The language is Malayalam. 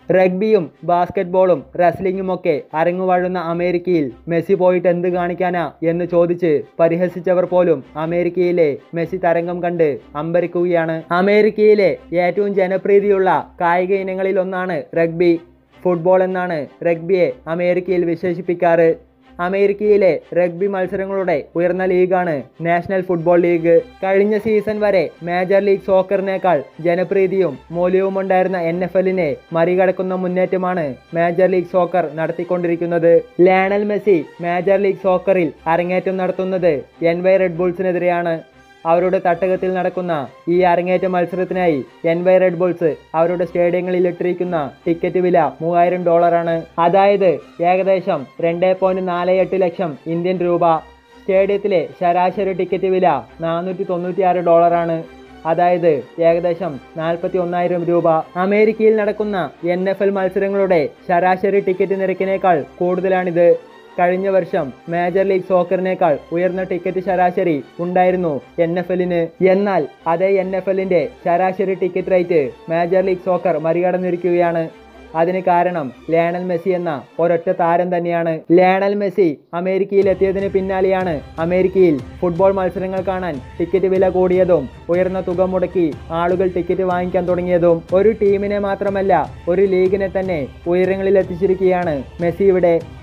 റഗ്ബിയും ബാസ്കറ്റ്ബോളും റെസ്ലിംഗും ഒക്കെ അരങ്ങുവാഴുന്ന അമേരിക്കയിൽ മെസ്സി പോയിട്ട് എന്ത് കാണിക്കാനാ എന്ന് ചോദിച്ച് പരിഹസിച്ചവർ പോലും അമേരിക്കയിലെ മെസ്സി തരംഗം കണ്ട് അമ്പരിക്കുകയാണ് അമേരിക്കയിലെ ഏറ്റവും ജനപ്രീതിയുള്ള കായിക ഇനങ്ങളിൽ ഒന്നാണ് റഗ്ബി ഫുട്ബോൾ എന്നാണ് റഗ്ബിയെ അമേരിക്കയിൽ വിശേഷിപ്പിക്കാറ് അമേരിക്കയിലെ റഗ്ബി മത്സരങ്ങളുടെ ഉയർന്ന ലീഗാണ് നാഷണൽ ഫുട്ബോൾ ലീഗ് കഴിഞ്ഞ സീസൺ വരെ മേജർ ലീഗ് സോക്കറിനേക്കാൾ ജനപ്രീതിയും മൂല്യവും ഉണ്ടായിരുന്ന എൻ എഫ് എല്ലിനെ മറികടക്കുന്ന മുന്നേറ്റമാണ് മേജർ ലീഗ് സോക്കർ നടത്തിക്കൊണ്ടിരിക്കുന്നത് ലയണൽ മെസ്സി മേജർ ലീഗ് സോക്കറിൽ അരങ്ങേറ്റം നടത്തുന്നത് എൻ വൈ റെഡ് ബുൾസിനെതിരെയാണ് അവരുടെ തട്ടകത്തിൽ നടക്കുന്ന ഈ അരങ്ങേറ്റ മത്സരത്തിനായി എൻ വൈ റെഡ് ബുൾസ് അവരുടെ സ്റ്റേഡിയങ്ങളിൽ ഇട്ടിരിക്കുന്ന ടിക്കറ്റ് വില മൂവായിരം ഡോളറാണ് അതായത് ഏകദേശം രണ്ട് പോയിന്റ് നാല് എട്ട് ലക്ഷം ഇന്ത്യൻ രൂപ സ്റ്റേഡിയത്തിലെ ശരാശരി ടിക്കറ്റ് വില നാനൂറ്റി തൊണ്ണൂറ്റിയാറ് ഡോളറാണ് അതായത് ഏകദേശം നാൽപ്പത്തി ഒന്നായിരം രൂപ അമേരിക്കയിൽ നടക്കുന്ന എൻ എഫ് എൽ മത്സരങ്ങളുടെ ശരാശരി ടിക്കറ്റ് നിരക്കിനേക്കാൾ കൂടുതലാണിത് കഴിഞ്ഞ വർഷം മേജർ ലീഗ് സോക്കറിനേക്കാൾ ഉയർന്ന ടിക്കറ്റ് ശരാശരി ഉണ്ടായിരുന്നു എൻ എഫ് എല്ലിന് എന്നാൽ അതേ എൻ എഫ് എല്ലിന്റെ ശരാശരി ticket rate Major League Soccer മറികടന്നിരിക്കുകയാണ് അതിന് കാരണം ലയണൽ മെസ്സി എന്ന ഒരൊറ്റ താരം തന്നെയാണ് ലയണൽ മെസ്സി അമേരിക്കയിൽ എത്തിയതിന് പിന്നാലെയാണ് അമേരിക്കയിൽ ഫുട്ബോൾ മത്സരങ്ങൾ കാണാൻ ടിക്കറ്റ് വില കൂടിയതും ഉയർന്ന തുക മുടക്കി ആളുകൾ ടിക്കറ്റ് വാങ്ങിക്കാൻ തുടങ്ങിയതും ഒരു ടീമിനെ മാത്രമല്ല ഒരു ലീഗിനെ തന്നെ ഉയരങ്ങളിൽ എത്തിച്ചിരിക്കുകയാണ് മെസ്സി ഇവിടെ